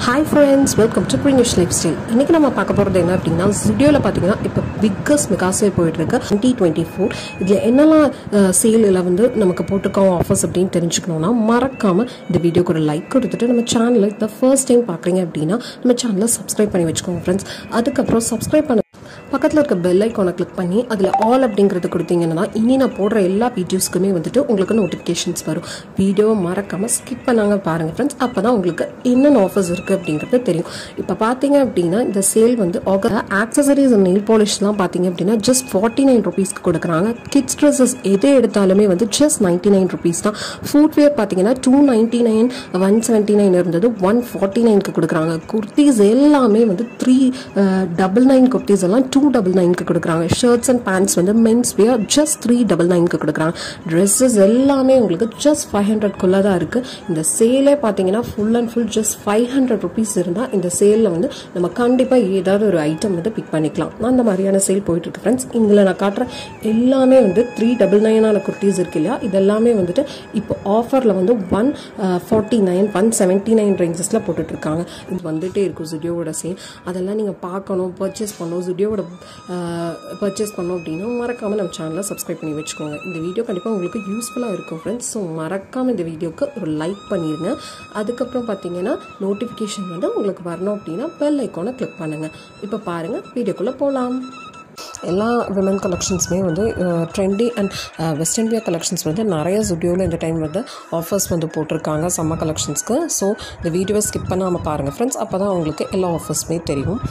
hi friends welcome to Preenish life style இன்றைக்கி நம்ம பார்க்க போகிறது என்ன அப்படின்னா ஜுடியோவில் பார்த்தீங்கன்னா இப்போ பிக்கஸ்ட் மெகா சேல் போயிட்டுருக்கு டுவெண்ட்டி டுவெண்ட்டி ஃபோர் இதில் என்னெல்லாம் சேலில் வந்து நமக்கு போட்டிருக்கோம் ஆஃபர்ஸ் அப்படின்னு தெரிஞ்சுக்கணுன்னா மறக்காமல் இந்த வீடியோக்கு ஒரு லைக் கொடுத்துட்டு நம்ம சேனலை இந்த ஃபர்ஸ்ட் டைம் பார்க்குறீங்க அப்படின்னா நம்ம சேனலை சப்ஸ்கிரைப் பண்ணி வச்சுக்கோங்க ஃப்ரெண்ட்ஸ் அதுக்கப்புறம் சப்ஸ்கிரைப் பண்ண பக்கத்தில் இருக்க பெல் ஐக்கானை கிளிக் பண்ணி அதில் ஆல் அப்படிங்கிறது கொடுத்தீங்கன்னா இனி நான் போடுற எல்லா வீடியோஸ்க்குமே வந்துட்டு உங்களுக்கு நோட்டிஃபிகேஷன்ஸ் வரும் வீடியோவை மறக்காமல் ஸ்கிப் பண்ணாங்க பாருங்கள் ஃப்ரெண்ட்ஸ் அப்போ தான் உங்களுக்கு என்னென்ன ஆஃபர்ஸ் இருக்குது அப்படிங்கிறது தெரியும் இப்போ பார்த்தீங்க அப்படின்னா இந்த சேல் வந்து ஆகர் ஆக்சசரிஸ் அண்ட் நெயில் பாலிஷ்லாம் பார்த்தீங்க அப்படின்னா ஜஸ்ட் ஃபார்ட்டி நைன் ருபீஸ்க்கு கொடுக்குறாங்க கிட்ஸ் ட்ரெஸ்ஸஸ் எது எடுத்தாலுமே வந்து ஜஸ்ட் நைன்ட்டி நைன் ருபீஸ் தான் ஃபுட்வேர் பார்த்தீங்கன்னா two ninety nine one seventy nine இருந்தது ஒன் ஃபார்ட்டி நைனுக்கு கொடுக்குறாங்க குர்த்திஸ் எல்லாமே வந்து த்ரீ டபுள் நைன் குர்த்திஸ் எல்லாம் டூ டபுள் நைனுக்கு கொடுக்குறாங்க ஷர்ட்ஸ் அண்ட் பேண்ட்ஸ் வந்து men's wear just three double நைனுக்கு கொடுக்குறாங்க ட்ரெஸ்ஸஸ் எல்லாமே உங்களுக்கு ஜஸ்ட் ஃபைவ் ஹண்ட்ரட்குள்ளே தான் இருக்குது இந்த சேலே பார்த்தீங்கன்னா full and full just five hundred rupees இருந்தால் இந்த சேலில் வந்து நம்ம கண்டிப்பாக ஏதாவது ஒரு ஐட்டம் வந்து பிக் பண்ணிக்கலாம் அந்த மாதிரியான சேல் போயிட்டுருக்கு ஃப்ரெண்ட்ஸ் இதில் நான் காட்டுற எல்லாமே வந்து த்ரீ டபுள் நைனான குர்த்திஸ் இருக்கு இல்லையா இதெல்லாமே வந்துட்டு இப்போ ஆஃபரில் வந்து one forty nine one seventy nine ரேஞ்சஸில் போட்டுட்ருக்காங்க இது வந்துகிட்டே இருக்கும் ஜுடியோவோட சேல் அதெல்லாம் நீங்கள் பார்க்கணும் பர்ச்சேஸ் பண்ணணும் ஜுடியோவோட பர்ச்சேஸ் பண்ணோம் அப்படின்னா மறக்காமல் நம்ம சேனலை சப்ஸ்கிரைப் பண்ணி வச்சுக்கோங்க இந்த வீடியோ கண்டிப்பாக உங்களுக்கு யூஸ்ஃபுல்லாக இருக்கும் ஃப்ரெண்ட்ஸ் ஸோ மறக்காமல் இந்த வீடியோக்கு ஒரு லைக் பண்ணிடுங்க அதுக்கப்புறம் பார்த்தீங்கன்னா நோட்டிஃபிகேஷன் வந்து உங்களுக்கு வரணும் அப்படின்னா பெல் ஐக்கானை கிளிக் பண்ணுங்கள் இப்போ பாருங்கள் வீடியோக்குள்ளே போகலாம் எல்லா விமன் கலெக்ஷன்ஸுமே வந்து trendy and western wear collections வந்து நிறைய ஜுடியோவில் இந்த டைம் வந்து ஆஃபர்ஸ் வந்து போட்டிருக்காங்க சம்மர் கலெக்ஷன்ஸ்க்கு ஸோ இந்த வீடியோவை ஸ்கிப் பண்ணாமல் பாருங்கள் ஃப்ரெண்ட்ஸ் அப்போ தான் உங்களுக்கு எல்லா ஆஃபர்ஸுமே தெரியும்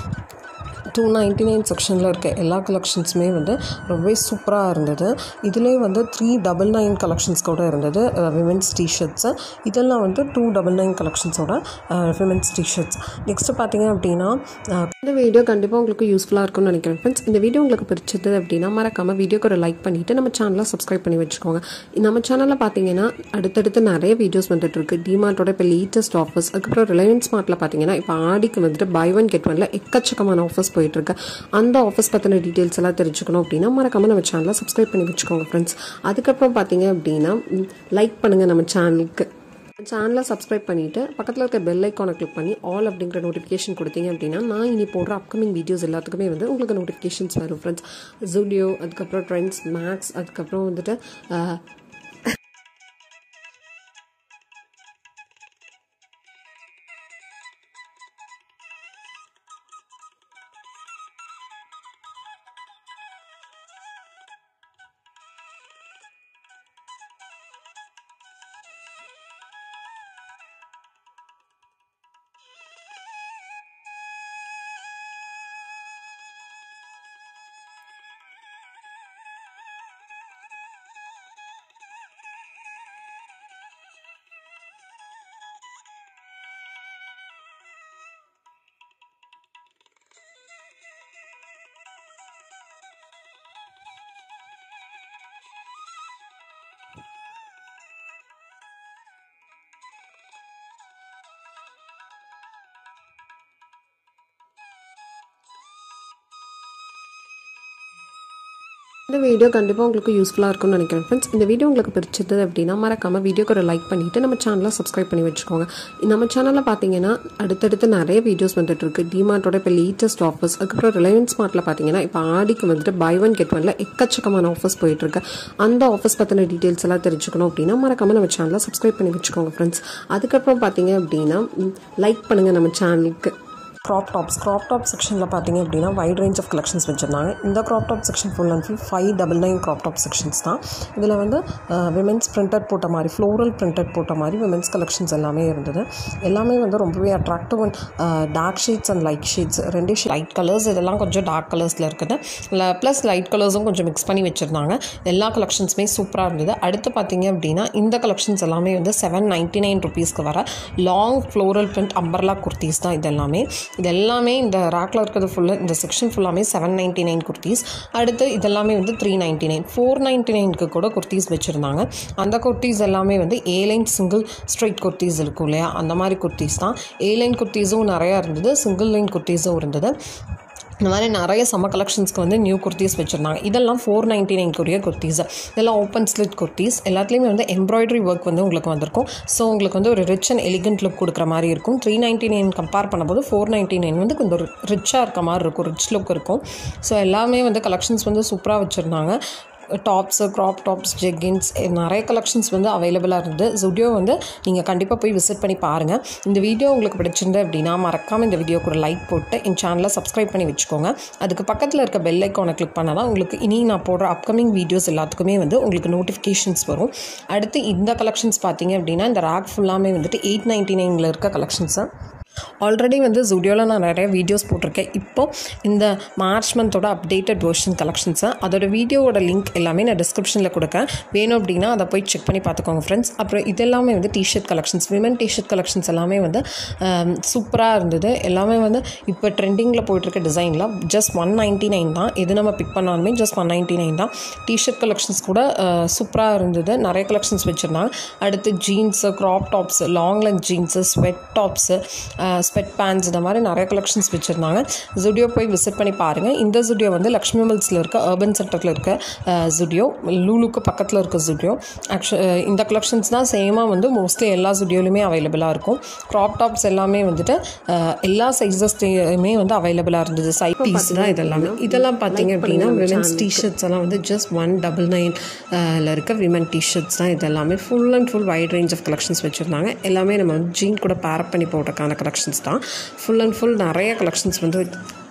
டூ நைன்ட்டி நைன் செக்ஷனில் இருக்க எல்லா கலெக்ஷன்ஸுமே வந்து ரொம்பவே சூப்பராக இருந்தது இதிலே வந்து த்ரீ டபுள் நைன் கலெக்ஷன்ஸ் கூட இருந்தது விமென்ஸ் டிஷர்ட்ஸு இதெல்லாம் வந்து டூ டபுள் நைன் கலெக்ஷன்ஸோட விமென்ஸ் டிஷர்ட்ஸ் நெக்ஸ்ட்டு பார்த்தீங்க அப்படின்னா இந்த வீடியோ கண்டிப்பாக உங்களுக்கு யூஸ்ஃபுல்லாக இருக்கும்னு நினைக்கிறேன் ஃப்ரெண்ட்ஸ் இந்த வீடியோ உங்களுக்கு பிடிச்சது அப்படின்னா மறக்காமல் வீடியோக்கு ஒரு லைக் பண்ணிவிட்டு நம்ம சேனலை சப்ஸ்கிரைப் பண்ணி வச்சுக்கோங்க நம்ம சேனலில் பார்த்தீங்கன்னா அடுத்தடுத்து நிறைய வீடியோஸ் வந்துட்டு இருக்கு டிமார்ட்டோட இப்போ லேட்டஸ்ட் ஆஃபர்ஸ் அதுக்கப்புறம் ரிலையன்ஸ் ஸ்மார்ட்டில் பார்த்தீங்கன்னா இப்போ ஆடிக்கு வந்துட்டு பை ஒன் கெட் ஒன்ல எக்கச்சக்கமான ஆஃபர்ஸ் போயிட்டுருக்கு அந்த ஆஃபீஸ் பற்றின டீட்டெயில்ஸ் எல்லாம் தெரிஞ்சுக்கணும் அப்படின்னா மறக்காமல் நம்ம சேனலை சப்ஸ்கிரைப் பண்ணி வச்சுக்கோங்க ஃப்ரெண்ட்ஸ் அதுக்கப்புறம் பார்த்தீங்க அப்படின்னா லைக் பண்ணுங்கள் நம்ம சேனலுக்கு சேனலை சப்ஸ்கிரைப் பண்ணிவிட்டு பக்கத்தில் இருக்க பெல் ஐக்கானை கிளிக் பண்ணி ஆல் அப்படிங்கிற நோட்டிஃபிகேஷன் கொடுத்தீங்க அப்படின்னா நான் இனி போடுற அப்கமிங் வீடியோஸ் எல்லாத்துக்குமே வந்து உங்களுக்கு நோட்டிஃபிகேஷன்ஸ் வரும் ஃப்ரெண்ட்ஸ் ஜூடியோ அதுக்கப்புறம் ட்ரெண்ட்ஸ் மேக்ஸ் அதுக்கப்புறம் வந்துட்டு இந்த வீடியோ கண்டிப்பாக உங்களுக்கு யூஸ்ஃபுல்லாக இருக்கும்னு நினைக்கிறேன் ஃப்ரெண்ட்ஸ் இந்த வீடியோ உங்களுக்கு பிடிச்சது அப்படின்னா மறக்காமல் வீடியோக்கு ஒரு லைக் பண்ணிவிட்டு நம்ம சேனலை சப்ஸ்கிரைப் பண்ணி வச்சுக்கோங்க நம்ம சேனலில் பார்த்தீங்கன்னா அடுத்தடுத்து நிறைய வீடியோஸ் வந்துட்டு இருக்கு டிமார்ட்டோட இப்போ லேட்டஸ்ட் ஆஃபர்ஸ் அதுக்கப்புறம் ரிலையன்ஸ் ஸ்மார்ட்டில் பார்த்தீங்கன்னா இப்போ ஆடிக்கு வந்துட்டு பை ஒன் கெட் ஒன்ல எக்கச்சக்கமான ஆஃபர்ஸ் போயிட்டு இருக்கு அந்த ஆஃபர்ஸ் பற்றின டீட்டெயில்ஸ் எல்லாம் தெரிஞ்சுக்கணும் அப்படின்னா மறக்காமல் நம்ம சேனலை சப்ஸ்கிரைப் பண்ணி வச்சுக்கோங்க ஃப்ரெண்ட்ஸ் அதுக்கப்புறம் பார்த்தீங்க அப்படின்னா லைக் பண்ணுங்கள் நம்ம சேனலுக்கு க்ராப் டாப்ஸ் க்ராப் டாப் செக்ஷனில் பார்த்தீங்க அப்படின்னா வைட் ரேஞ்ச் ஆஃப் கலெக்ஷன்ஸ் வச்சுருந்தாங்க இந்த crop top section full and full five double nine crop top sections தான் இதில் வந்து விமென்ஸ் பிரிண்டட் போட்ட மாதிரி ஃப்ளோரல் பிரிண்டட் போட்ட மாதிரி விமென்ஸ் கலெக்ஷன்ஸ் எல்லாமே இருந்தது எல்லாமே வந்து ரொம்பவே attractive and dark shades and light shades ரெண்டு லைட் கலர்ஸ் இதெல்லாம் கொஞ்சம் டார்க் கலர்ஸில் இருக்குது ப்ளஸ் லைட் கலர்ஸும் கொஞ்சம் மிக்ஸ் பண்ணி வச்சுருந்தாங்க எல்லா கலெக்ஷன்ஸுமே சூப்பராக இருந்தது அடுத்து பார்த்தீங்க அப்படின்னா இந்த கலெக்ஷன்ஸ் எல்லாமே வந்து செவன் நைன்ட்டி நைன் ருபீஸ்க்கு வர long floral print umbrella kurtis தான் இது எல்லாமே இது எல்லாமே இந்த ரேக்கில் இருக்கிறது ஃபுல்லாக இந்த செக்ஷன் ஃபுல்லாமே செவன் நைன்ட்டி நைன் குர்த்திஸ் அடுத்து இதெல்லாமே வந்து three ninety nine four ninety நைனுக்கு கூட குர்த்திஸ் வச்சுருந்தாங்க அந்த குர்த்திஸ் எல்லாமே வந்து A line single straight kurtis இருக்கும் இல்லையா அந்த மாதிரி குர்த்திஸ் தான் ஏ லைன் குர்த்திஸும் நிறையா இருந்தது சிங்கிள் லைன் குர்த்திஸும் இருந்தது இந்த மாதிரி நிறைய சம்மர் கலெக்ஷன்ஸ்க்கு வந்து நியூ குர்த்திஸ் வச்சுருந்தாங்க இதெல்லாம் ஃபோர் நைன்ட்டி நைன்க்குரிய குர்த்திஸ் இதெல்லாம் ஓப்பன் ஸ்லிட் குர்த்திஸ் எல்லாத்துலேயுமே வந்து எம்ப்ராய்டரி ஒர்க் வந்து உங்களுக்கு வந்திருக்கும் ஸோ உங்களுக்கு வந்து ஒரு ரிச் அண்ட் எலிகண்ட் லுக் கொடுக்குற மாதிரி இருக்கும் த்ரீ நைன்ட்டி நைன் கம்பேர் பண்ணும்போது ஃபோர் நைன்ட்டி நைன் வந்து கொஞ்சம் ரிச்சாக இருக்க மாதிரி இருக்கும் ரிச் லுக் இருக்கும் ஸோ எல்லாமே வந்து கலெக்ஷன்ஸ் வந்து சூப்பராக வச்சுருந்தாங்க டாப்ஸு க்ராப் டாப்ஸ் ஜெக்கின்ஸ் நிறைய கலெக்ஷன்ஸ் வந்து அவைலபிளாக இருந்தது ஜுடியோ வந்து நீங்கள் கண்டிப்பாக போய் விசிட் பண்ணி பாருங்கள் இந்த வீடியோ உங்களுக்கு பிடிச்சிருந்து அப்படின்னா மறக்காமல் இந்த வீடியோக்கு ஒரு லைக் போட்டு என் சேனலை சப்ஸ்கிரைப் பண்ணி வச்சுக்கோங்க அதுக்கு பக்கத்தில் இருக்க பெல் ஐக்கானை கிளிக் பண்ணால் தான் உங்களுக்கு இனி நான் போடுற அப்கமிங் வீடியோஸ் எல்லாத்துக்குமே வந்து உங்களுக்கு நோட்டிஃபிகேஷன்ஸ் வரும் அடுத்து இந்த கலெக்ஷன்ஸ் பார்த்தீங்க அப்படின்னா இந்த ரேக் ஃபுல்லாமே வந்துட்டு எயிட் நைன்ட்டி நைனில் இருக்க கலெக்ஷன்ஸை ஆல்ரெடி வந்து ஜுடியோவில் நான் நிறைய வீடியோஸ் போட்டிருக்கேன் இப்போ இந்த மார்ச் மந்தோட அப்டேட்டட் வெர்ஷன் கலெக்ஷன்ஸை அதோட வீடியோவோட லிங்க் எல்லாமே நான் டிஸ்கிரிப்ஷனில் கொடுக்கேன் வேணும் அப்படின்னா அதை போய் செக் பண்ணி பார்த்துக்கோங்க ஃப்ரெண்ட்ஸ் அப்புறம் இது எல்லாமே வந்து t-shirt collections women t-shirt collections எல்லாமே வந்து சூப்பராக இருந்தது எல்லாமே வந்து இப்போ ட்ரெண்டிங்கில் போயிட்டுருக்க டிசைனில் ஜஸ்ட் ஒன் நைன்ட்டி நைன் தான் எது நம்ம பிக் பண்ணாலுமே ஜஸ்ட் ஒன் நைன்ட்டி நைன் தான் டிஷர்ட் கலெக்ஷன்ஸ் கூட சூப்பராக இருந்தது நிறைய கலெக்ஷன்ஸ் வச்சுருந்தாங்க அடுத்து jeans crop tops long length jeans sweat tops sweat pants இந்த மாதிரி நிறைய கலெக்ஷன்ஸ் வச்சுருந்தாங்க ஜுடியோ போய் விசிட் பண்ணி பாருங்கள் இந்த ஜுடியோ வந்து லக்ஷ்மி மில்ஸில் இருக்க அர்பன் சென்டரில் இருக்க ஜுடியோ லூலுக்கு பக்கத்தில் இருக்க ஜுடியோ ஆக்சுவ இந்த கலெக்ஷன்ஸ் தான் சேமாக வந்து மோஸ்ட்லி எல்லா ஜுடியோலையுமே அவைலபிளாக இருக்கும் க்ராப் டாப்ஸ் எல்லாமே வந்துட்டு எல்லா சைஸஸ்லேயுமே வந்து அவைலபிளாக இருந்தது சை பீஸ் தான் இதெல்லாமே இதெல்லாம் பார்த்தீங்க அப்படின்னா விமென்ஸ் டிஷர்ட்ஸ் எல்லாம் வந்து ஜஸ்ட் ஒன் டபுள் நைனில் இருக்க விமன் டிஷர்ட்ஸ் தான் இதெல்லாமே full and full wide range of collections வச்சுருந்தாங்க எல்லாமே நம்ம வந்து ஜீன் கூட பேரப் பண்ணி போடுறதுக்கான கலெக்ஷன்ஸ் தான் ஃபுல் அண்ட் ஃபுல் நிறைய கலெக்ஷன்ஸ் வந்து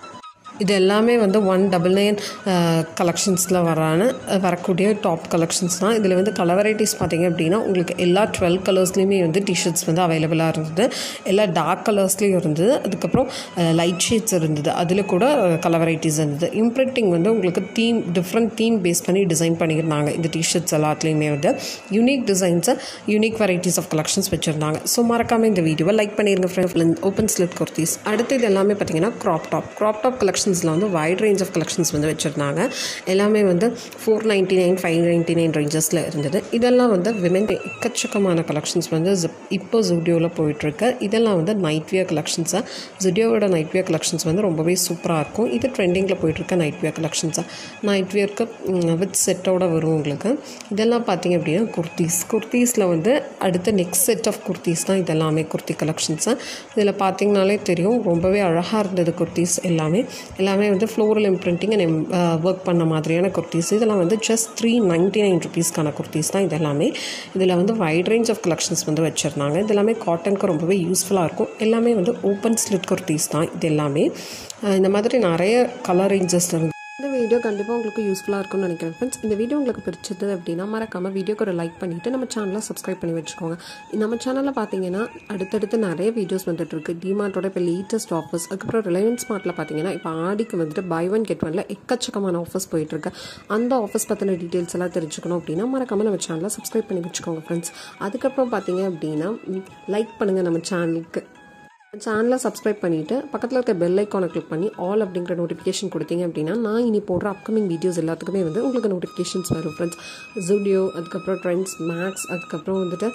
இது எல்லாமே வந்து ஒன் டபுள் நைன் கலெக்ஷன்ஸில் வரான வரக்கூடிய டாப் கலெக்ஷன்ஸ் தான் இதில் வந்து கலர் வெரைட்டிஸ் பார்த்தீங்க அப்படின்னா உங்களுக்கு எல்லா டுவெல் கலர்ஸ்லேயுமே வந்து டிஷர்ட்ஸ் வந்து அவைலபிளாக இருந்தது எல்லா டார்க் கலர்ஸ்லேயும் இருந்தது அதுக்கப்புறம் லைட் ஷேட்ஸ் இருந்தது அதில் கூட கலர் வெரைட்டிஸ் இருந்தது இம்ப்ரிண்டிங் வந்து உங்களுக்கு தீம் டிஃப்ரெண்ட் தீம் பேஸ் பண்ணி டிசைன் பண்ணியிருந்தாங்க இந்த டிஷர்ட்ஸ் எல்லாத்துலேயுமே வந்து யூனிக் டிசைன்ஸை யூனிக் வெரைட்டிஸ் ஆஃப் கலெக்ஷன்ஸ் வச்சுருந்தாங்க ஸோ மறக்காமல் இந்த வீடியோவை லைக் பண்ணிடுங்க ஃப்ரெண்ட் ஓப்பன் ஸ்லிட் குர்த்திஸ் அடுத்து இது எல்லாமே பார்த்தீங்கன்னா crop top crop top collection கலெக்ஷன்ஸில் வந்து வைட் ரேஞ்ச் ஆஃப் கலெக்ஷன்ஸ் வந்து வச்சுருந்தாங்க எல்லாமே வந்து four ninety nine five ninety nine ரேஞ்சஸில் இருந்தது இதெல்லாம் வந்து விமென் எக்கச்சக்கமான கலெக்ஷன்ஸ் வந்து இப்போ ஜுடியோவில் போயிட்டுருக்கு இதெல்லாம் வந்து நைட் வியர் கலெக்ஷன்ஸாக ஜுடியோவோட நைட் வியர் கலெக்ஷன்ஸ் வந்து ரொம்பவே சூப்பராக இருக்கும் இது ட்ரெண்டிங்கில் போயிட்டுருக்க நைட் வியர் கலெக்ஷன்ஸாக நைட் வியருக்கு வித் செட்டோட வரும் உங்களுக்கு இதெல்லாம் பார்த்தீங்க அப்படின்னா குர்த்திஸ் குர்த்திஸில் வந்து அடுத்த நெக்ஸ்ட் செட் ஆஃப் குர்த்திஸ் தான் இதெல்லாமே குர்த்தி கலெக்ஷன்ஸு இதில் பார்த்தீங்கனாலே தெரியும் ரொம்பவே அழகாக இருந்தது குர்த்திஸ் எல்லாமே எல்லாமே வந்து ஃப்ளோரல் இம்ப்ரிண்டிங் அண்ட் ஒர்க் பண்ண மாதிரியான குர்த்திஸ் இதெல்லாம் வந்து ஜஸ்ட் த்ரீ நைன்ட்டி நைன் ருபீஸ்க்கான குர்த்திஸ் தான் இதெல்லாமே இதில் வந்து வைட் ரேஞ்ச் ஆஃப் கலெக்ஷன்ஸ் வந்து வச்சுருந்தாங்க இது எல்லாமே காட்டனுக்கு ரொம்பவே யூஸ்ஃபுல்லாக இருக்கும் எல்லாமே வந்து ஓப்பன் ஸ்லிட் குர்த்திஸ் தான் இது எல்லாமே இந்த மாதிரி நிறைய கலர் ரேஞ்சஸ் இருந்து இந்த வீடியோ கண்டிப்பாக உங்களுக்கு யூஸ்ஃபுல்லாக இருக்கும்னு நினைக்கிறேன் ஃப்ரெண்ட்ஸ் இந்த வீடியோ உங்களுக்கு பிடிச்சது அப்படின்னா மறக்காமல் வீடியோக்கு ஒரு லைக் பண்ணிவிட்டு நம்ம சேனலை சப்ஸ்கிரைப் பண்ணி வச்சுக்கோங்க நம்ம சேனலில் பார்த்தீங்கன்னா அடுத்தடுத்து நிறைய வீடியோஸ் வந்துட்டு இருக்கு டிமார்ட்டோட இப்போ லேட்டஸ்ட் ஆஃபர்ஸ் அதுக்கப்புறம் ரிலையன்ஸ் ஸ்மார்ட்டில் பார்த்தீங்கன்னா இப்போ ஆடிக்கு வந்துட்டு பை ஒன் கெட் ஒன்ல எக்கச்சக்கமான ஆஃபர்ஸ் போயிட்டுருக்கு அந்த ஆஃபர்ஸ் பற்றின டீட்டெயில்ஸ் எல்லாம் தெரிஞ்சுக்கணும் அப்படின்னா மறக்காமல் நம்ம சேனலை சப்ஸ்கிரைப் பண்ணி வச்சுக்கோங்க ஃப்ரெண்ட்ஸ் அதுக்கப்புறம் பார்த்தீங்க அப்படின்னா லைக் பண்ணுங்கள் நம்ம சேனலுக்கு சேனலை சப்ஸ்கிரைப் பண்ணிவிட்டு பக்கத்தில் இருக்க பெல் ஐக்கானை கிளிக் பண்ணி ஆல் அப்படிங்கிற நோட்டிஃபிகேஷன் கொடுத்தீங்க அப்படின்னா நான் இனி போடுற அப்கமிங் வீடியோஸ் எல்லாத்துக்குமே வந்து உங்களுக்கு நோட்டிஃபிகேஷன்ஸ் வரும் ஃப்ரெண்ட்ஸ் ஜூடியோ அதுக்கப்புறம் ட்ரெண்ட்ஸ் மேக்ஸ் அதுக்கப்புறம் வந்துட்டு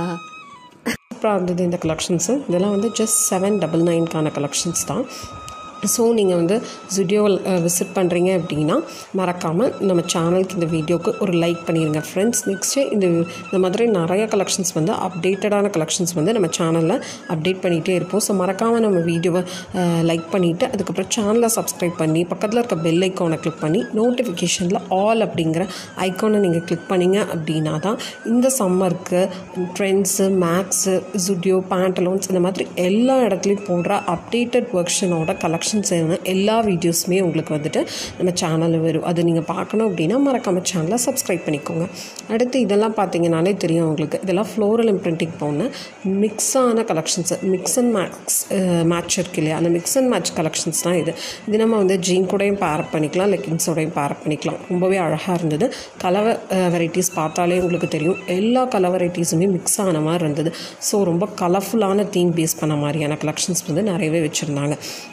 சூப்பராக இருந்தது இந்த கலெக்ஷன்ஸு இதெல்லாம் வந்து ஜஸ்ட் செவன் டபுள் நைன்க்கான கலெக்ஷன்ஸ் தான் ஸோ நீங்கள் வந்து ஜுடியோவில் விசிட் பண்ணுறீங்க அப்படின்னா மறக்காமல் நம்ம சேனலுக்கு இந்த வீடியோக்கு ஒரு லைக் பண்ணிடுங்க ஃப்ரெண்ட்ஸ் நெக்ஸ்ட்டு இந்த இந்த மாதிரி நிறைய கலெக்ஷன்ஸ் வந்து அப்டேட்டடான கலெக்ஷன்ஸ் வந்து நம்ம சேனலில் அப்டேட் பண்ணிகிட்டே இருப்போம் ஸோ மறக்காமல் நம்ம வீடியோவை லைக் பண்ணிவிட்டு அதுக்கப்புறம் சேனலை சப்ஸ்கிரைப் பண்ணி பக்கத்தில் இருக்க பெல் ஐக்கானை கிளிக் பண்ணி நோட்டிஃபிகேஷனில் ஆல் அப்படிங்கிற ஐக்கானை நீங்கள் கிளிக் பண்ணிங்க அப்படின்னா தான் இந்த சம்மருக்கு ட்ரெண்ட்ஸு மேக்ஸு ஜுடியோ பேண்டலோன்ஸ் இந்த மாதிரி எல்லா இடத்துலையும் போடுற அப்டேட்டட் வெர்ஷனோட கலெக்ஷன் கலெக்ஷன்ஸ் எல்லா வீடியோஸுமே உங்களுக்கு வந்துட்டு நம்ம சேனலில் வரும் அது நீங்கள் பார்க்கணும் அப்படின்னா மறக்காமல் சேனலை சப்ஸ்கிரைப் பண்ணிக்கோங்க அடுத்து இதெல்லாம் பார்த்தீங்கனாலே தெரியும் உங்களுக்கு இதெல்லாம் ஃப்ளோரல் இம்ப்ரிண்டிங் போன மிக்ஸான collections mix and max match இருக்கு இல்லையா அந்த மிக்ஸ் அண்ட் மேட்ச் கலெக்ஷன்ஸ் தான் இது இது நம்ம வந்து ஜீன் கூடயும் பேரப் பண்ணிக்கலாம் லெக்கின்ஸோடையும் பேரப் பண்ணிக்கலாம் ரொம்பவே அழகாக இருந்தது கலர் வெரைட்டிஸ் பார்த்தாலே உங்களுக்கு தெரியும் எல்லா கலர் வெரைட்டிஸுமே மிக்ஸ் ஆன மாதிரி இருந்தது ஸோ ரொம்ப கலர்ஃபுல்லான தீம் பேஸ் பண்ண மாதிரியான கலெக்ஷன்ஸ் வந்து நிறையவே வச்சுருந்தாங்க இதில் வந்து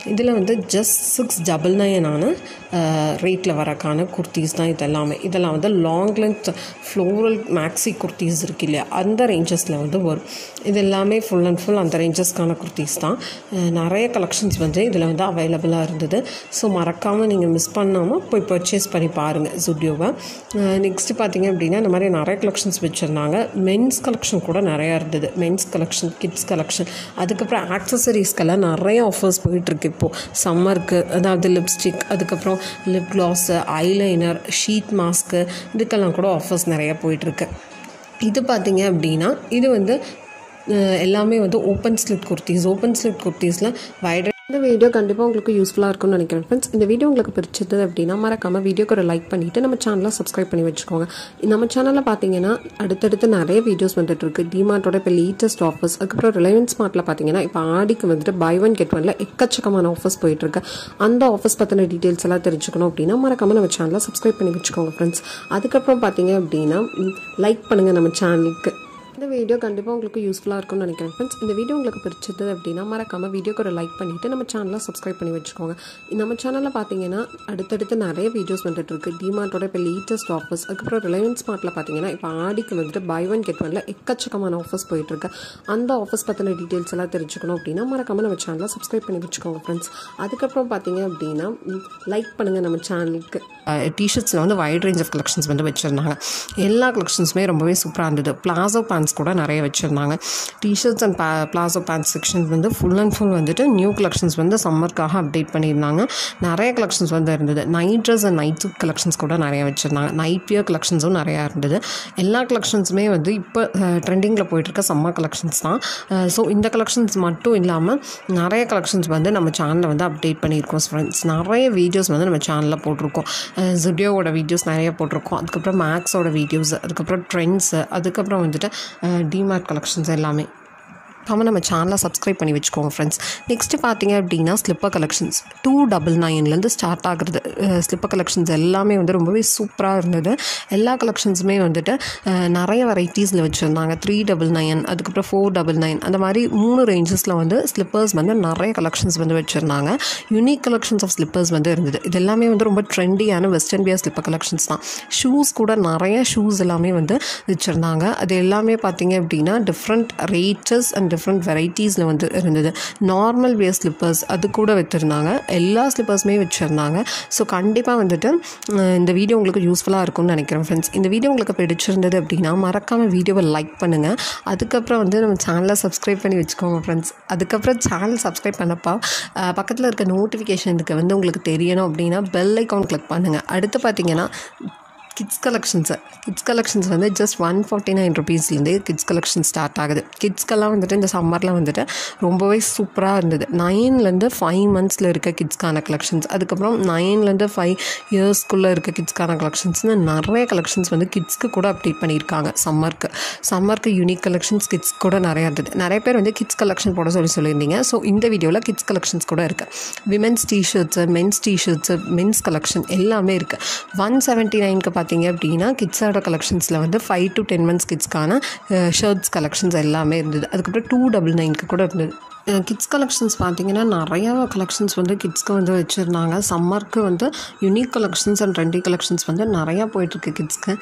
வந்து ஜஸ்ட் சிக்ஸ் டபுள் நைனான ரேட்டில் வரக்கான குர்த்திஸ் தான் இது எல்லாமே இதெல்லாம் வந்து long length floral maxi kurtis இருக்கு இல்லையா அந்த ரேஞ்சஸில் வந்து வரும் இது எல்லாமே ஃபுல் அண்ட் ஃபுல் அந்த ரேஞ்சஸ்க்கான குர்த்திஸ் தான் அஹ் நிறைய கலெக்ஷன்ஸ் வந்து இதில் வந்து அவைலபிளாக இருந்தது ஸோ மறக்காமல் நீங்கள் மிஸ் பண்ணாமல் போய் பர்ச்சேஸ் பண்ணி பாருங்கள் ஜுடியோவை நெக்ஸ்ட்டு பார்த்தீங்க அப்படின்னா இந்த மாதிரி நிறைய கலெக்ஷன்ஸ் வச்சுருந்தாங்க மென்ஸ் கலெக்ஷன் கூட நிறையா இருந்தது மென்ஸ் கலெக்ஷன் கிட்ஸ் கலெக்ஷன் அதுக்கப்புறம் ஆக்சசரிஸ்க்கெல்லாம் நிறைய ஆஃபர்ஸ் போயிட்டுருக்கு இப்போது சம்மருக்கு அதாவது லிப்ஸ்டிக் அதுக்கப்புறம் lip gloss eyeliner sheet mask இதுக்கெல்லாம் கூட ஆஃபர்ஸ் நிறைய போயிட்டுருக்கு இது பார்த்தீங்க அப்படின்னா இது வந்து அஹ், எல்லாமே வந்து open slit kurtis open slit குர்த்திஸில் வைட் இந்த வீடியோ கண்டிப்பாக உங்களுக்கு யூஸ்ஃபுல்லாக இருக்கும்னு நினைக்கிறேன் ஃப்ரெண்ட்ஸ் இந்த வீடியோ உங்களுக்கு பிடிச்சது அப்படின்னா மறக்காமல் வீடியோக்கு ஒரு லைக் பண்ணிவிட்டு நம்ம சேனலை சப்ஸ்கிரைப் பண்ணி வச்சுக்கோங்க நம்ம சேனலில் பார்த்தீங்கன்னா அடுத்தடுத்து நிறைய வீடியோஸ் வந்துட்டு இருக்கு டிமார்ட்டோட இப்போ லேட்டஸ்ட் ஆஃபர்ஸ் அதுக்கப்புறம் ரிலையன்ஸ் ஸ்மார்ட்டில் பார்த்தீங்கன்னா இப்போ ஆடிக்கு வந்துட்டு பை ஒன் கெட் ஒன்ல எக்கச்சக்கமான ஆஃபர்ஸ் போயிட்டு இருக்கு அந்த ஆஃபர்ஸ் பற்றின டீட்டெயில்ஸ் எல்லாம் தெரிஞ்சுக்கணும் அப்படின்னா மறக்காமல் நம்ம சேனலை சப்ஸ்கிரைப் பண்ணி வச்சுக்கோங்க ஃப்ரெண்ட்ஸ் அதுக்கப்புறம் பார்த்தீங்க அப்படின்னா லைக் பண்ணுங்கள் நம்ம சேனலுக்கு இந்த வீடியோ கண்டிப்பாக உங்களுக்கு யூஸ்ஃபுல்லாக இருக்கும்னு நினைக்கிறேன் ஃப்ரெண்ட்ஸ் இந்த வீடியோ உங்களுக்கு பிடிச்சது அப்படின்னா மறக்காமல் வீடியோக்கு ஒரு லைக் பண்ணிவிட்டு நம்ம சேனலை சப்ஸ்கிரைப் பண்ணி வச்சுக்கோங்க நம்ம சேனலில் பார்த்தீங்கன்னா அடுத்தடுத்து நிறைய வீடியோஸ் வந்துட்டு இருக்கு டிமார்ட்டோட இப்போ லேட்டஸ்ட் ஆஃபர்ஸ் அதுக்கப்புறம் ரிலையன்ஸ் ஸ்மார்ட்டில் பார்த்தீங்கன்னா இப்போ ஆடிக்கு வந்துட்டு பை ஒன் கெட் ஒன்ல எக்கச்சக்கமான ஆஃபர்ஸ் போயிட்டு இருக்கு அந்த ஆஃபர்ஸ் பற்றின டீட்டெயில்ஸ் எல்லாம் தெரிஞ்சுக்கணும் அப்படின்னா மறக்காமல் நம்ம சேனலை சப்ஸ்கிரைப் பண்ணி வச்சுக்கோங்க ஃப்ரெண்ட்ஸ் அதுக்கப்புறம் பார்த்தீங்க அப்படின்னா லைக் பண்ணுங்கள் நம்ம சேனலுக்கு டிஷர்ட்ஸில் வந்து வைட் ரேஞ்ச் ஆஃப் கலெக்ஷன்ஸ் வந்து வச்சுருந்தாங்க எல்லா கலெக்ஷன்ஸுமே ரொம்பவே சூப்பராக இருந்தது பிளாசோ பேண்ட்ஸ் கூட நிறைய வச்சுருந்தாங்க t-shirts and palazzo pants section வந்து ஃபுல் அண்ட் ஃபுல் வந்துட்டு நியூ கலெக்ஷன்ஸ் வந்து சம்மருக்காக அப்டேட் பண்ணியிருந்தாங்க நிறைய கலெக்ஷன்ஸ் வந்து இருந்தது night dress and night suit collections கூட நிறைய வச்சுருந்தாங்க நைட் வியர் கலெக்ஷன்ஸும் நிறையா இருந்தது எல்லா கலெக்ஷன்ஸுமே வந்து இப்போ ட்ரெண்டிங்கில் போயிட்டுருக்க சம்மர் கலெக்ஷன்ஸ் தான் ஸோ இந்த கலெக்ஷன்ஸ் மட்டும் இல்லாமல் நிறைய கலெக்ஷன்ஸ் வந்து நம்ம சேனலில் வந்து அப்டேட் பண்ணியிருக்கோம் ஃப்ரெண்ட்ஸ் நிறைய வீடியோஸ் வந்து நம்ம சேனலில் போட்டிருக்கோம் ஜுடியோவோட வீடியோஸ் நிறைய போட்டிருக்கோம் அதுக்கப்புறம் மேக்ஸோட வீடியோஸ் அதுக்கப்புறம் ட்ரெண்ட்ஸு அதுக்கப்புறம் வந்துட்டு டிமார்ட் கலெக்ஷன்ஸ் எல்லாமே கம்ம நம்ம சேனலை சப்ஸ்கிரைப் பண்ணி வச்சுக்கோங்க ஃப்ரெண்ட்ஸ் நெக்ஸ்ட்டு பார்த்தீங்க அப்படின்னா ஸ்லிப்பர் கலெக்ஷன்ஸ் டூ டபுள் நைன்லேருந்து ஸ்டார்ட் ஆகுறது ஸ்லிப்பர் கலெக்ஷன்ஸ் எல்லாமே வந்து ரொம்பவே சூப்பராக இருந்தது எல்லா கலெக்ஷன்ஸுமே வந்துட்டு அஹ், நிறைய வெரைட்டிஸில் வச்சுருந்தாங்க த்ரீ டபுள் நைன் அதுக்கப்புறம் ஃபோர் டபுள் நைன் அந்த மாதிரி மூணு ரேஞ்சஸில் வந்து ஸ்லிப்பர்ஸ் வந்து நிறைய கலெக்ஷன்ஸ் வந்து வச்சுருந்தாங்க யூனிக் கலெக்ஷன்ஸ் ஆஃப் ஸ்லிப்பர்ஸ் வந்து இருந்தது இது எல்லாமே வந்து ரொம்ப ட்ரெண்டியான வெஸ்டர்ன் வியர் ஸ்லிப்பர் கலெக்ஷன்ஸ் தான் ஷூஸ் கூட நிறைய ஷூஸ் எல்லாமே வந்து வச்சுருந்தாங்க அது எல்லாமே பார்த்தீங்க அப்படின்னா டிஃப்ரெண்ட் ரேட்டஸ் அண்ட் டிஃப்ரெண்ட் வெரைட்டிஸில் வந்து இருந்தது நார்மல் வியர் ஸ்லிப்பர்ஸ் அது கூட வச்சுருந்தாங்க எல்லா ஸ்லிப்பர்ஸுமே வச்சுருந்தாங்க ஸோ கண்டிப்பாக வந்துட்டு அஹ், இந்த வீடியோ உங்களுக்கு யூஸ்ஃபுல்லாக இருக்கும்னு நினைக்கிறேன் ஃப்ரெண்ட்ஸ் இந்த வீடியோ உங்களுக்கு பிடிச்சிருந்தது அப்படின்னா மறக்காமல் வீடியோவை லைக் பண்ணுங்கள் அதுக்கப்புறம் வந்து நம்ம சேனலை சப்ஸ்கிரைப் பண்ணி வச்சுக்கோங்க ஃப்ரெண்ட்ஸ் அதுக்கப்புறம் சேனல் சப்ஸ்கிரைப் பண்ணப்போ அஹ், பக்கத்தில் இருக்க நோட்டிஃபிகேஷனுக்கு வந்து உங்களுக்கு தெரியணும் அப்படின்னா பெல் ஐக்கான் கிளிக் பண்ணுங்கள் அடுத்து பார்த்தீங்கன்னா கிட்ஸ் கலெக்ஷன்ஸு கிட்ஸ் கலெக்ஷன்ஸ் வந்து ஜஸ்ட் ஒன் ஃபார்ட்டி நைன் ருபீஸ்லேருந்து கிட்ஸ் கலெக்ஷன் ஸ்டார்ட் ஆகுது கிட்ஸ்க்கெல்லாம் வந்துட்டு இந்த சம்மரில் வந்துட்டு ரொம்பவே சூப்பராக இருந்தது நைன்லேருந்து ஃபைவ் மந்த்ஸில் இருக்க கிட்ஸ்க்கான கலெக்ஷன்ஸ் அதுக்கப்புறம் நைன்லேருந்து ஃபைவ் இயர்ஸ்க்குள்ளே இருக்க கிட்ஸ்க்கான கலெக்ஷன்ஸ்னு நிறைய கலெக்ஷன்ஸ் வந்து கிட்ஸ்க்கு கூட அப்டேட் பண்ணியிருக்காங்க சம்மருக்கு சம்மருக்கு யூனிக் கலெக்ஷன்ஸ் கிட்ஸ் கூட நிறையா இருந்தது நிறைய பேர் வந்து கிட்ஸ் கலெக்ஷன் போட சொல்லி சொல்லியிருந்தீங்க ஸோ இந்த வீடியோவில் கிட்ஸ் கலெக்ஷன்ஸ் கூட இருக்குது women's T-shirts men's T-shirts men's collection எல்லாமே இருக்குது ஒன் செவன்ட்டி நைனுக்கு பார்த்தீங்க அப்படின்னா கிட்ஸோட கலெக்ஷன்ஸில் வந்து ஃபைவ் டு டென் மந்த்ஸ் கிட்ஸ்க்கான ஷர்ட்ஸ் கலெக்ஷன்ஸ் எல்லாமே இருந்தது அதுக்கப்புறம் டூ டபுள் நைனுக்கு கூட இருந்தது கிட்ஸ் கலெக்ஷன்ஸ் பார்த்தீங்கன்னா நிறையா கலெக்ஷன்ஸ் வந்து கிட்ஸ்க்கு வந்து வச்சுருந்தாங்க சம்மருக்கு வந்து unique collections and trendy collections வந்து நிறையா போயிட்டுருக்கு கிட்ஸ்க்கு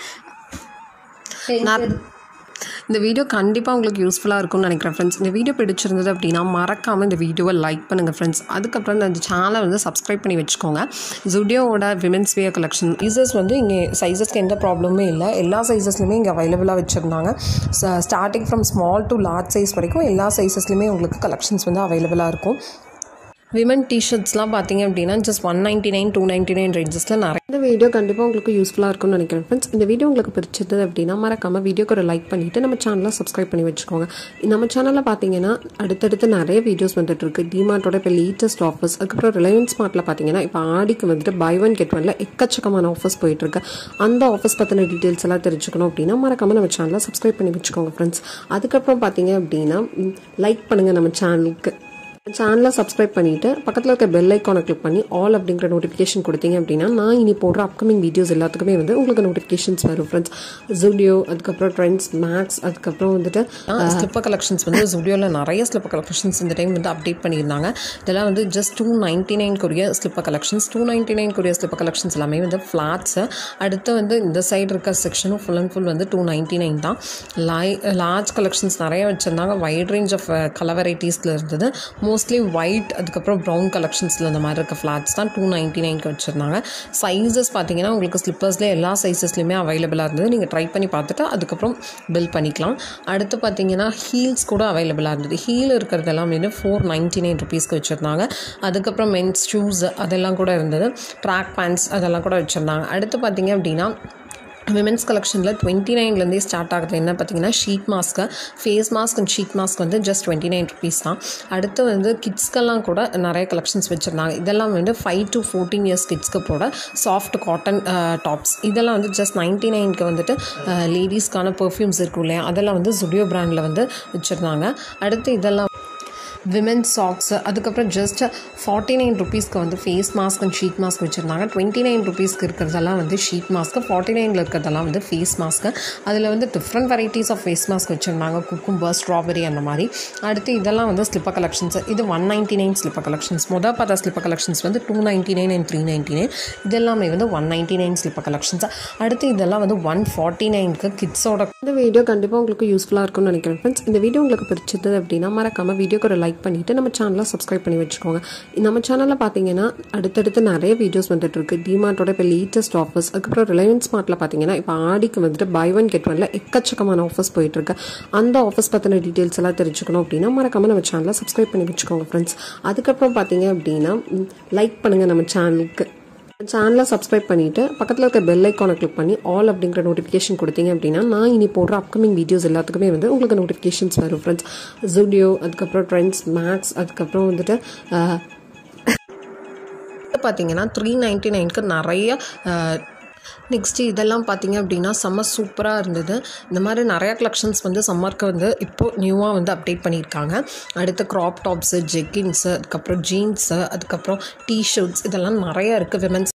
இந்த வீடியோ கண்டிப்பாக உங்களுக்கு யூஸ்ஃபுல்லாக இருக்கும்னு நினைக்கிறேன் ஃப்ரெண்ட்ஸ் இந்த வீடியோ பிடிச்சிருந்தது அப்படின்னா மறக்காமல் இந்த வீடியோவை லைக் பண்ணுங்கள் ஃப்ரெண்ட்ஸ் அதுக்கப்புறம் இந்த சேனலை வந்து சப்ஸ்கிரைப் பண்ணி வச்சுக்கோங்க ஜுடியோவோட விமென்ஸ் வியர் கலெக்ஷன் சைஸஸ் வந்து இங்கே சைஸஸ்க்கு எந்த ப்ராப்ளமே இல்லை எல்லா சைஸஸ்லையுமே இங்கே அவைலபிளாக வச்சுருந்தாங்க starting from small to large size வரைக்கும் எல்லா சைஸஸ்லையுமே உங்களுக்கு கலெக்ஷன்ஸ் வந்து அவைலபிளாக இருக்கும் விமன் டிஷர்ட்ஸ்லாம் பார்த்தீங்க அப்படின்னா just one ninety nine two ninety nine ரேஞ்சஸில் நிறைய இந்த வீடியோ கண்டிப்பாக உங்களுக்கு யூஸ்ஃபுல்லாக இருக்கும்னு நினைக்கிறேன் ஃப்ரெண்ட்ஸ் இந்த வீடியோ உங்களுக்கு பிடிச்சது அப்படின்னா மறக்காமல் வீடியோக்கு ஒரு லைக் பண்ணிவிட்டு நம்ம சேனலை சப்ஸ்கிரைப் பண்ணி வச்சுக்கோங்க நம்ம சேனலில் பார்த்தீங்கன்னா அடுத்தடுத்து நிறைய வீடியோஸ் வந்துட்டு இருக்கு டிமார்ட்டோட இப்போ லேட்டஸ்ட் ஆஃபர்ஸ் அதுக்கப்புறம் ரிலையன்ஸ் ஸ்மார்ட்டில் பார்த்தீங்கன்னா இப்போ ஆடிக்கு வந்துட்டு பை ஒன் கெட் ஒன்ல எக்கச்சக்கமான ஆஃபர்ஸ் போயிட்டு இருக்கு அந்த ஆஃபர்ஸ் பற்றின டீட்டெயில்ஸ் எல்லாம் தெரிஞ்சுக்கணும் அப்படின்னா மறக்காமல் நம்ம சேனலை சப்ஸ்கிரைப் பண்ணி வச்சுக்கோங்க ஃப்ரெண்ட்ஸ் அதுக்கப்புறம் பார்த்தீங்க அப்படின்னா லைக் பண்ணுங்கள் நம்ம சேனலுக்கு சேனலை சப்ஸ்கிரைப் பண்ணிவிட்டு பக்கத்தில் இருக்க பெல் ஐக்கானை கிளிக் பண்ணி ஆல் அப்படிங்கிற நோட்டிஃபிகேஷன் கொடுத்தீங்க அப்படின்னா நான் இனி போடுற அப்கமிங் வீடியோஸ் எல்லாத்துக்குமே வந்து உங்களுக்கு நோட்டிஃபிகேஷன்ஸ் வரும் ஃப்ரெண்ட்ஸ் ஜூடியோ அதுக்கப்புறம் ட்ரெண்ட்ஸ் மேக்ஸ் அதுக்கப்புறம் வந்துட்டு ஸ்லிப்பர் கலெக்ஷன்ஸ் வந்து ஜூடியோவில் நிறைய ஸ்லிப்பர் கலெக்ஷன்ஸ் இந்த டைம் வந்து அப்டேட் பண்ணியிருந்தாங்க இதெல்லாம் வந்து ஜஸ்ட் டூ நைன்ட்டி நைன் கொரிய slipper collections two ninety nine கொரிய ஸ்லிப்பர் கலெக்ஷன்ஸ் எல்லாமே வந்து ஃப்ளாட்ஸு அடுத்து வந்து இந்த சைடு இருக்க செக்ஷனும் ஃபுல் அண்ட் ஃபுல் வந்து டூ நைன்ட்டி நைன் தான் லை லார்ஜ் கலெக்ஷன்ஸ் நிறைய வச்சுருந்தாங்க வைட் ரேஞ்ச் ஆஃப் கலர் வெரைட்டிஸில் இருந்தது மோஸ்ட்லி ஒயிட் அதுக்கப்புறம் ப்ரௌன் கலெக்ஷன்ஸில் இந்த மாதிரி இருக்க ஃப்ளாட்ஸ் தான் டூ நைன்ட்டி நைன்க்கு வச்சுருந்தாங்க சைஸஸ் பார்த்தீங்கன்னா உங்களுக்கு ஸ்லிப்பர்ஸ்லேயே எல்லா சைஸஸ்லையுமே அவைலபிளாக இருந்தது நீங்கள் ட்ரை பண்ணி பார்த்துட்டு அதுக்கப்புறம் பில் பண்ணிக்கலாம் அடுத்து பார்த்தீங்கன்னா ஹீல்ஸ் கூட அவைலபிளாக இருந்தது ஹீல் இருக்கிறதெல்லாம் வந்து ஃபோர் நைன்ட்டி நைன் ருபீஸ்க்கு வச்சுருந்தாங்க அதுக்கப்புறம் மென்ஸ் ஷூஸ் அதெல்லாம் கூட இருந்தது ட்ராக் பேண்ட்ஸ் அதெல்லாம் கூட வச்சுருந்தாங்க அடுத்து பார்த்தீங்க அப்படின்னா விமென்ஸ் கலெக்ஷனில் டுவெண்ட்டி நைன்லேருந்தே ஸ்டார்ட் ஆகுது என்ன பார்த்தீங்கன்னா sheet mask face mask and sheet mask வந்து ஜஸ்ட் டுவெண்ட்டி நைன் ருபீஸ் தான் அடுத்து வந்து கிட்ஸ்க்கெல்லாம் கூட நிறைய கலெக்ஷன்ஸ் வச்சுருந்தாங்க இதெல்லாம் வந்து ஃபைவ் டு ஃபோர்டீன் இயர்ஸ் கிட்ஸ்க்கு போட சாஃப்ட் காட்டன் டாப்ஸ் இதெல்லாம் வந்து ஜஸ்ட் நைன்ட்டி நைனுக்கு வந்துட்டு லேடிஸ்க்கான பர்ஃப்யூம்ஸ் இருக்கும் இல்லையா அதெல்லாம் வந்து ஜுடியோ பிராண்டில் வந்து வச்சுருந்தாங்க அடுத்து இதெல்லாம் விமென் சாக்ஸு அதுக்கப்புறம் ஜஸ்ட் ஃபார்ட்டி நைன் ருபீஸ்க்கு வந்து face mask and sheet mask வச்சுருந்தாங்க டுவெண்ட்டி நைன் ருபீஸ்க்கு இருக்கிறதெல்லாம் வந்து ஷீட் மாஸ்க்கு ஃபார்ட்டி நைனில் இருக்கிறதெல்லாம் வந்து ஃபேஸ் மாஸ்க்கு அதில் வந்து different varieties of face mask வச்சுருந்தாங்க குக்கும்பர் ஸ்ட்ராபெரி அந்த மாதிரி அடுத்து இதெல்லாம் வந்து ஸ்லிப்பர் கலெக்ஷன்ஸ் இது one ninety nine slipper collections மொதல் பார்த்தா ஸ்லிப்பர் கலெக்ஷன்ஸ் வந்து two ninety nine and three ninety nine இதெல்லாமே வந்து one ninety nine slipper collections அடுத்து இதெல்லாம் வந்து ஒன் ஃபார்ட்டி நைனுக்கு கிட்ஸோட இந்த வீடியோ கண்டிப்பாக உங்களுக்கு யூஸ்ஃபுல்லாக இருக்கும்னு நினைக்கிறேன் ஃப்ரெண்ட்ஸ் இந்த வீடியோ உங்களுக்கு பிடிச்சது அப்படின்னா மறக்காமல் வீடியோக்கு ஒரு லைக் பண்ணிவிட்டு நம்ம சேனலை சப்ஸ்கிரைப் பண்ணி வச்சுக்கோங்க நம்ம சேனலில் பார்த்தீங்கன்னா அடுத்தடுத்து நிறைய வீடியோஸ் வந்துட்டு இருக்கு டிமார்ட்டோட இப்போ லேட்டஸ்ட் ஆஃபர்ஸ் அதுக்கப்புறம் ரிலையன்ஸ் ஸ்மார்ட்டில் பார்த்தீங்கன்னா இப்போ ஆடிக்கு வந்துட்டு பை ஒன் கெட் ஒன்ல எக்கச்சக்கமான ஆஃபர்ஸ் போயிட்டு இருக்கு அந்த ஆஃபர்ஸ் பற்றின டீட்டெயில்ஸ் எல்லாம் தெரிஞ்சுக்கணும் அப்படின்னா மறக்காமல் நம்ம சேனலை சப்ஸ்கிரைப் பண்ணி வச்சுக்கோங்க ஃப்ரெண்ட்ஸ் அதுக்கப்புறம் பார்த்தீங்க அப்படின்னா லைக் பண்ணுங்கள் நம்ம சேனலுக்கு சேனலை சப்ஸ்கிரைப் பண்ணிவிட்டு பக்கத்தில் இருக்க பெல் ஐக்கானை கிளிக் பண்ணி ஆல் அப்படிங்கிற நோட்டிஃபிகேஷன் கொடுத்தீங்க அப்படின்னா நான் இனி போடுற அப்கமிங் வீடியோஸ் எல்லாத்துக்குமே வந்து உங்களுக்கு நோட்டிஃபிகேஷன்ஸ் வரும் ஃப்ரெண்ட்ஸ் ஜூடியோ அதுக்கப்புறம் ட்ரெண்ட்ஸ் மேக்ஸ் அதுக்கப்புறம் வந்துட்டு பார்த்தீங்கன்னா த்ரீ நைன்ட்டி நைனுக்கு நிறைய நெக்ஸ்ட்டு இதெல்லாம் பார்த்தீங்க அப்படின்னா செம்ம சூப்பராக இருந்தது இந்த மாதிரி நிறையா கலெக்ஷன்ஸ் வந்து சம்மருக்கு வந்து இப்போது நியூவாக வந்து அப்டேட் பண்ணியிருக்காங்க அடுத்து க்ராப் டாப்ஸு ஜெக்கின்ஸு அதுக்கப்புறம் ஜீன்ஸு அதுக்கப்புறம் டிஷர்ட்ஸ் இதெல்லாம் நிறையா இருக்குது விமென்ஸ்